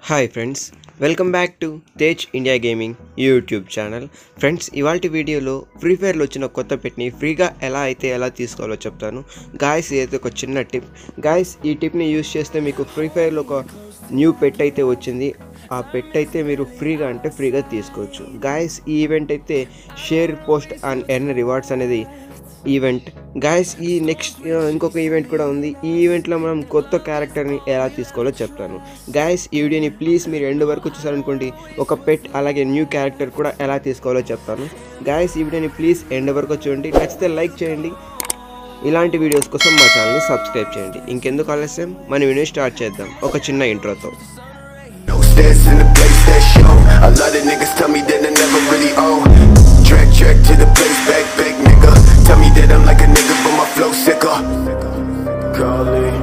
Hi friends welcome back to Tej India gaming YouTube channel friends ఇవాళ వీడియోలో free ఫైర్లో వచ్చిన కొత్త పెట్ని ఫ్రీగా ఎలా అయితే ఎలా తీసుకోవాలో చెప్తాను గాయస్ ఇదైతే ఒక చిన్న టిప్ గాయస్ ఈ టిప్ని యూస్ చేస్తే మీకు ఫ్రీ ఫైర్లో ఒక న్యూ పెట్ అయితే వచ్చింది ఆ పెట్ అయితే మీరు ఫ్రీగా అంటే ఫ్రీగా తీసుకోవచ్చు గాయస్ ఈ ఈవెంట్ అయితే share post and earn rewards అనేది ఈవెంట్ గాయస్ ఈ నెక్స్ట్ ఇంకొక ఈవెంట్ కూడా ఉంది ఈ ఈవెంట్లో మనం కొత్త క్యారెక్టర్ని ఎలా తీసుకోవాలో చెప్తాను గాయస్ ఈ వీడియోని ప్లీజ్ మీరు ఎండ్ వరకు చూసారనుకోండి ఒక పెట్ అలాగే న్యూ క్యారెక్టర్ కూడా ఎలా తీసుకోవాలో చెప్తాను గాయస్ ఈ వీడియోని ప్లీజ్ ఎండ్ వరకు చూడండి నచ్చితే లైక్ చేయండి ఇలాంటి వీడియోస్ కోసం మా ఛానల్ని సబ్స్క్రైబ్ చేయండి ఇంకెందుకు ఆలస్యం మన వీడియో స్టార్ట్ చేద్దాం ఒక చిన్న ఇంట్రోతో No stats in the place that show. A lot of niggas tell me that I never really own. Track, track to the place, back, back, nigga. Tell me that I'm like a nigga, but my flow sicker. Call it.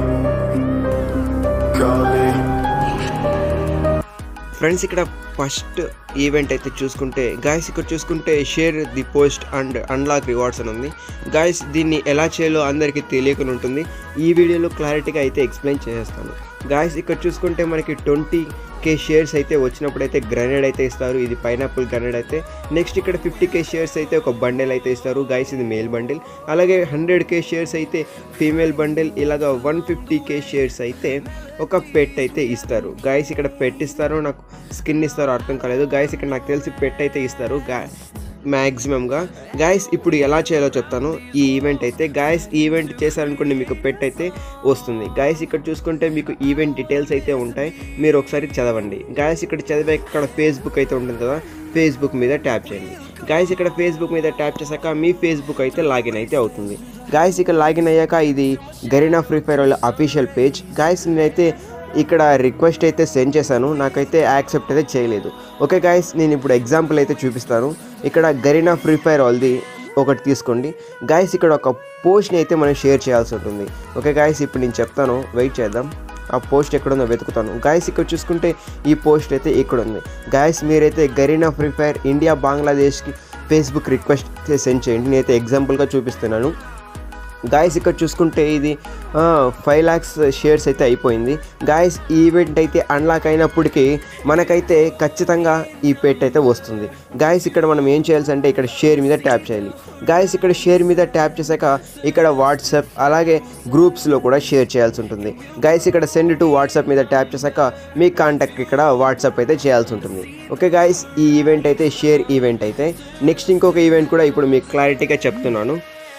Call it. Friends ఇక్కడ first event అయితే చూసుకుంటే guys ఇక్కడ చూసుకుంటే share the post and unlock rewards అని ఉంది guys దీన్ని ఎలా చేయాలో అందరికీ తెలియకుండా ఉంటుంది ఈ వీడియోలో క్లారిటీగా అయితే ఎక్స్ప్లెయిన్ చేసేస్తాను గాయస్ ఇక్కడ చూసుకుంటే మనకి ట్వంటీ కే షేర్స్ అయితే వచ్చినప్పుడు అయితే గ్రనేడ్ అయితే ఇస్తారు ఇది పైనాపిల్ గ్రనేడ్ అయితే నెక్స్ట్ ఇక్కడ ఫిఫ్టీ కే షేర్స్ అయితే ఒక బండిల్ అయితే ఇస్తారు గాయస్ ఇది మేల్ బండిల్ అలాగే హండ్రెడ్ కే షేర్స్ అయితే ఫీమేల్ బండిల్ ఇలాగ వన్ ఫిఫ్టీ కే షేర్స్ అయితే ఒక పెట్ అయితే ఇస్తారు గాయస్ ఇక్కడ పెట్ ఇస్తారు నాకు స్కిన్ ఇస్తారు అర్థం కాలేదు గాయస్ ఇక్కడ నాకు తెలిసి పెట్ అయితే ఇస్తారు గా మ్యాక్సిమంగా గాయస్ ఇప్పుడు ఎలా చేయాలో చెప్తాను ఈ ఈవెంట్ అయితే గాయస్ ఈవెంట్ చేశారనుకోండి మీకు పెట్ అయితే వస్తుంది గాయస్ ఇక్కడ చూసుకుంటే మీకు ఈవెంట్ డీటెయిల్స్ అయితే ఉంటాయి మీరు ఒకసారి చదవండి గాయస్ ఇక్కడ చదివే ఇక్కడ ఫేస్బుక్ అయితే ఉంటుంది కదా ఫేస్బుక్ మీద ట్యాప్ చేయండి గాయస్ ఇక్కడ ఫేస్బుక్ మీద ట్యాప్ చేశాక మీ ఫేస్బుక్ అయితే లాగిన్ అయితే అవుతుంది గాయస్ ఇక్కడ లాగిన్ అయ్యాక ఇది గరీనా ఫ్రీ ఫైర్ వాళ్ళ అఫీషియల్ పేజ్ గాయస్ నేనైతే ఇక్కడ రిక్వెస్ట్ అయితే సెండ్ చేశాను నాకైతే యాక్సెప్ట్ అయితే చేయలేదు ఓకే గాయస్ నేను ఇప్పుడు ఎగ్జాంపుల్ అయితే చూపిస్తాను ఇక్కడ గరీనా ఫ్రీ ఫైర్ వాళ్ళది ఒకటి తీసుకోండి గాయస్ ఇక్కడ ఒక పోస్ట్ని అయితే మనం షేర్ చేయాల్సి ఉంటుంది ఓకే గాయస్ ఇప్పుడు నేను చెప్తాను వెయిట్ చేద్దాం ఆ పోస్ట్ ఎక్కడుందో వెతుకుతాను గాయస్ ఇక్కడ చూసుకుంటే ఈ పోస్ట్ అయితే ఇక్కడ ఉంది గాయస్ మీరైతే గరీనా ఫ్రీ ఫైర్ ఇండియా బంగ్లాదేశ్కి ఫేస్బుక్ రిక్వెస్ట్ సెండ్ చేయండి నేనైతే ఎగ్జాంపుల్గా చూపిస్తున్నాను గాయస్ ఇక్కడ చూసుకుంటే ఇది ఫైవ్ ల్యాక్స్ షేర్స్ అయితే అయిపోయింది గాయస్ ఈ ఈవెంట్ అయితే అన్లాక్ అయినప్పటికీ మనకైతే ఖచ్చితంగా ఈ పెట్ అయితే వస్తుంది గాయస్ ఇక్కడ మనం ఏం చేయాల్సి అంటే ఇక్కడ షేర్ మీద ట్యాప్ చేయాలి గాయస్ ఇక్కడ షేర్ మీద ట్యాప్ చేశాక ఇక్కడ వాట్సాప్ అలాగే గ్రూప్స్లో కూడా షేర్ చేయాల్సి ఉంటుంది గాయస్ ఇక్కడ సెండ్ టు వాట్సాప్ మీద ట్యాప్ చేశాక మీ కాంటాక్ట్ ఇక్కడ వాట్సాప్ అయితే చేయాల్సి ఉంటుంది ఓకే గాయస్ ఈ ఈవెంట్ అయితే షేర్ ఈవెంట్ అయితే నెక్స్ట్ ఇంకొక ఈవెంట్ కూడా ఇప్పుడు మీకు క్లారిటీగా చెప్తున్నాను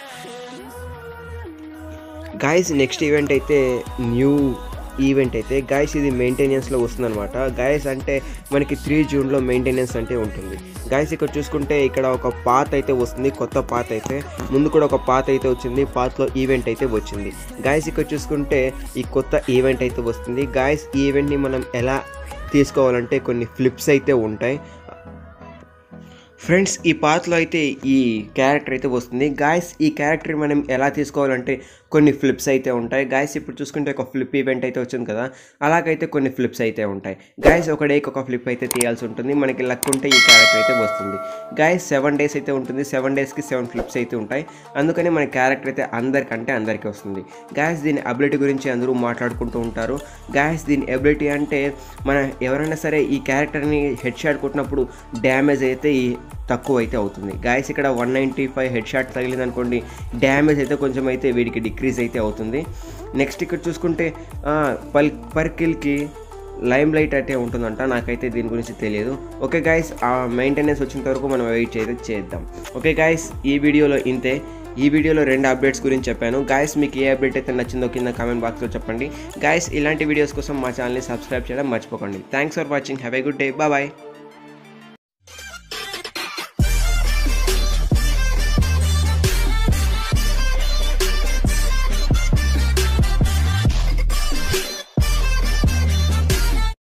గాయస్ నెక్స్ట్ ఈవెంట్ అయితే న్యూ ఈవెంట్ అయితే గాయస్ ఇది మెయింటెనెన్స్లో వస్తుందన్నమాట గాయస్ అంటే మనకి త్రీ జూన్లో మెయింటెనెన్స్ అంటే ఉంటుంది గాయస్ ఇక్కడ చూసుకుంటే ఇక్కడ ఒక పాత్ అయితే వస్తుంది కొత్త పాత్ అయితే ముందు కూడా ఒక పాత్ అయితే వచ్చింది పాత్లో ఈవెంట్ అయితే వచ్చింది గాయస్ ఇక్కడ చూసుకుంటే ఈ కొత్త ఈవెంట్ అయితే వస్తుంది గాయస్ ఈ ఈవెంట్ని మనం ఎలా తీసుకోవాలంటే కొన్ని ఫ్లిప్స్ అయితే ఉంటాయి ఫ్రెండ్స్ ఈ పాత్లో అయితే ఈ క్యారెక్టర్ అయితే వస్తుంది గాయస్ ఈ క్యారెక్టర్ మనం ఎలా తీసుకోవాలంటే కొన్ని ఫ్లిప్స్ అయితే ఉంటాయి గాయస్ ఇప్పుడు చూసుకుంటే ఒక ఫ్లిప్ ఈవెంట్ అయితే వచ్చింది కదా అలాగైతే కొన్ని ఫ్లిప్స్ అయితే ఉంటాయి గాయస్ ఒక డేకి ఒక ఫ్లిప్ అయితే తీయాల్సి ఉంటుంది మనకి లక్ ఉంటే ఈ క్యారెక్టర్ అయితే వస్తుంది గాయస్ సెవెన్ డేస్ అయితే ఉంటుంది సెవెన్ డేస్కి సెవెన్ ఫ్లిప్స్ అయితే ఉంటాయి అందుకని మన క్యారెక్టర్ అయితే అందరికంటే అందరికీ వస్తుంది గాయస్ దీని అబిలిటీ గురించి అందరూ మాట్లాడుకుంటూ ఉంటారు గాయస్ దీని అబిలిటీ అంటే మన ఎవరైనా సరే ఈ క్యారెక్టర్ని హెడ్ షాట్ కొట్టినప్పుడు డ్యామేజ్ అయితే ఈ తక్కువ అయితే అవుతుంది గాయస్ ఇక్కడ one ninety five head shot తగిలింది అనుకోండి డ్యామేజ్ అయితే కొంచెం అయితే వీడికి డిక్రీజ్ అయితే అవుతుంది నెక్స్ట్ ఇక్కడ చూసుకుంటే పల్ పర్ కిల్కి లైమ్ లైట్ అయితే ఉంటుందంట నాకైతే దీని గురించి తెలియదు ఓకే గాయస్ ఆ మెయింటెనెన్స్ వచ్చేంత వరకు మనం వెయిట్ అయితే చేద్దాం ఓకే గాయస్ ఈ వీడియోలో ఇంతే ఈ వీడియోలో రెండు అప్డేట్స్ గురించి చెప్పాను గాయస్ మీకు ఏ అప్డేట్ అయితే నచ్చిందో కింద కామెంట్ బాక్స్లో చెప్పండి గాయస్ ఇలాంటి వీడియోస్ కోసం మా ఛానల్ని సబ్స్క్రైబ్ చేయడం మర్చిపోకండి thanks for watching have a good day bye